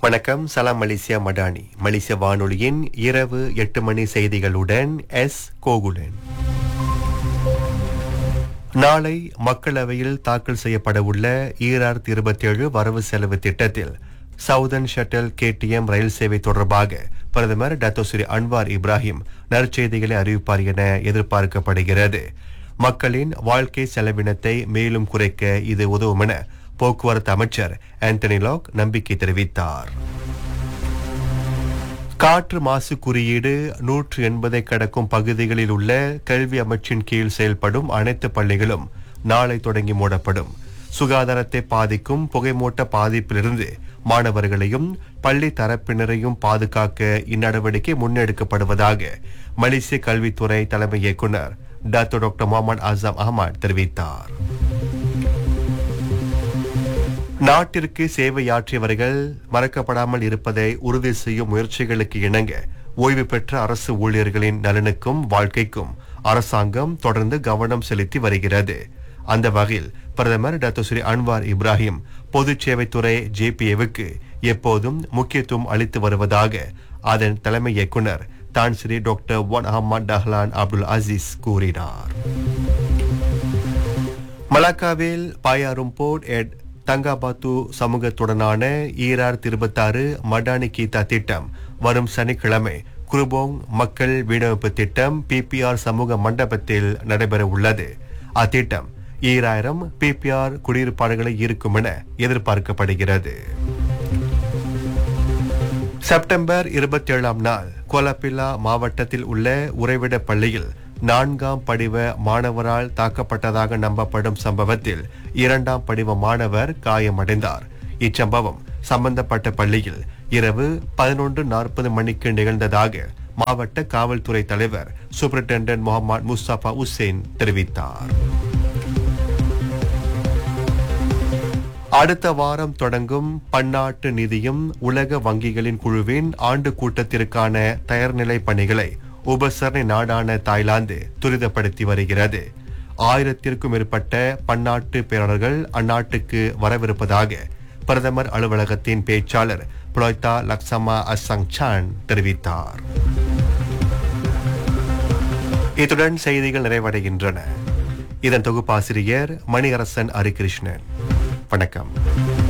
வணக்கம் சலாம் மலேசியா மடானி மலேசிய வானொலியின் இரவு எட்டு மணி செய்திகளுடன் எஸ் கோகுலன் நாளை மக்களவையில் தாக்கல் செய்யப்படவுள்ள ஈராயிரத்தி இருபத்தேழு வரவு செலவு திட்டத்தில் சவுதர்ன் ஷட்டில் கேடிஎம் ரயில் சேவை தொடர்பாக பிரதமர் டத்தோஸ்ரீ அன்வார் இப்ராஹிம் நற்செய்திகளை அறிவிப்பார் என எதிர்பார்க்கப்படுகிறது மக்களின் வாழ்க்கை செலவினத்தை மேலும் குறைக்க இது உதவும் என போக்குவரத்து அமைச்சர் ஆண்டனி லாக் நம்பிக்கை தெரிவித்தார் காற்று மாசு குறியீடு நூற்று எண்பதை கடக்கும் பகுதிகளில் உள்ள கல்வி அமைச்சின் கீழ் செயல்படும் அனைத்து பள்ளிகளும் நாளை தொடங்கி மூடப்படும் சுகாதாரத்தை பாதிக்கும் புகைமூட்ட பாதிப்பிலிருந்து மாணவர்களையும் பள்ளி தரப்பினரையும் பாதுகாக்க இந்நடவடிக்கை முன்னெடுக்கப்படுவதாக மலேசிய கல்வித்துறை தலைமை இயக்குனர் doctor doctor Mohamed Azam Ahmad தெரிவித்தார் நாட்டிற்கு சேவையாற்றியவர்கள் மறக்கப்படாமல் இருப்பதை உறுதி செய்யும் முயற்சிகளுக்கு இணங்க ஓய்வு பெற்ற அரசு ஊழியர்களின் நலனுக்கும் வாழ்க்கைக்கும் அரசாங்கம் தொடர்ந்து கவனம் செலுத்தி வருகிறது அந்த வகையில் பிரதமர் டாக்டர் ஸ்ரீ அன்வார் இப்ராஹிம் பொது சேவைத்துறை ஜேபிஏவுக்கு எப்போதும் முக்கியத்துவம் அளித்து வருவதாக அதன் தலைமை இயக்குனர் தான் Sri doctor Wan Ahmad Dahlan Abdul Aziz கூறினார் மலாக்காவில் பாயாரும்போர்ட் எட் தங்காபாத்து சமூகத்துடனான ஈராயிரத்தி இருபத்தாறு மடானி கீதா திட்டம் வரும் சனிக்கிழமை குருபோங் மக்கள் வீடமைப்பு திட்டம் பிபிஆர் சமூக மண்டபத்தில் நடைபெற உள்ளது அத்திட்டம் ஈராயிரம் பிபிஆர் குடியிருப்பாளர்களை இருக்கும் என எதிர்பார்க்கப்படுகிறது செப்டம்பர் இருபத்தி ஏழாம் நாள் கோலப்பில்லா மாவட்டத்தில் உள்ள உறைவிட பள்ளியில் நான்காம் படிவ மாணவரால் தாக்கப்பட்டதாக நம்பப்படும் சம்பவத்தில் இரண்டாம் படிவ மாணவர் காயமடைந்தார் இச்சம்பவம் சம்பந்தப்பட்ட பள்ளியில் இரவு பதினொன்று நாற்பது மணிக்கு நிகழ்ந்ததாக மாவட்ட காவல்துறை தலைவர் சூப்பரிண்டென்டென்ட் முகமது முஸ்தபா உசேன் தெரிவித்தார் அடுத்த வாரம் தொடங்கும் பன்னாட்டு நிதியும் உலக வங்கிகளின் குழுவின் ஆண்டு கூட்டத்திற்கான தயார்நிலை பணிகளை உபசரணை நாடான தாய்லாந்து துரிதப்படுத்தி வருகிறது ஆயிரத்திற்கும் மேற்பட்ட பன்னாட்டு பேராளர்கள் அந்நாட்டுக்கு வரவிருப்பதாக பிரதமர் அலுவலகத்தின் பேச்சாளர் புலோய்தா லக்ஸமா அசங் சான் தெரிவித்தார் இத்துடன் செய்திகள் நிறைவடைகின்றன இதன் தொகுப்பாசிரியர் மணியரசன் ஹரிகிருஷ்ணன் வணக்கம்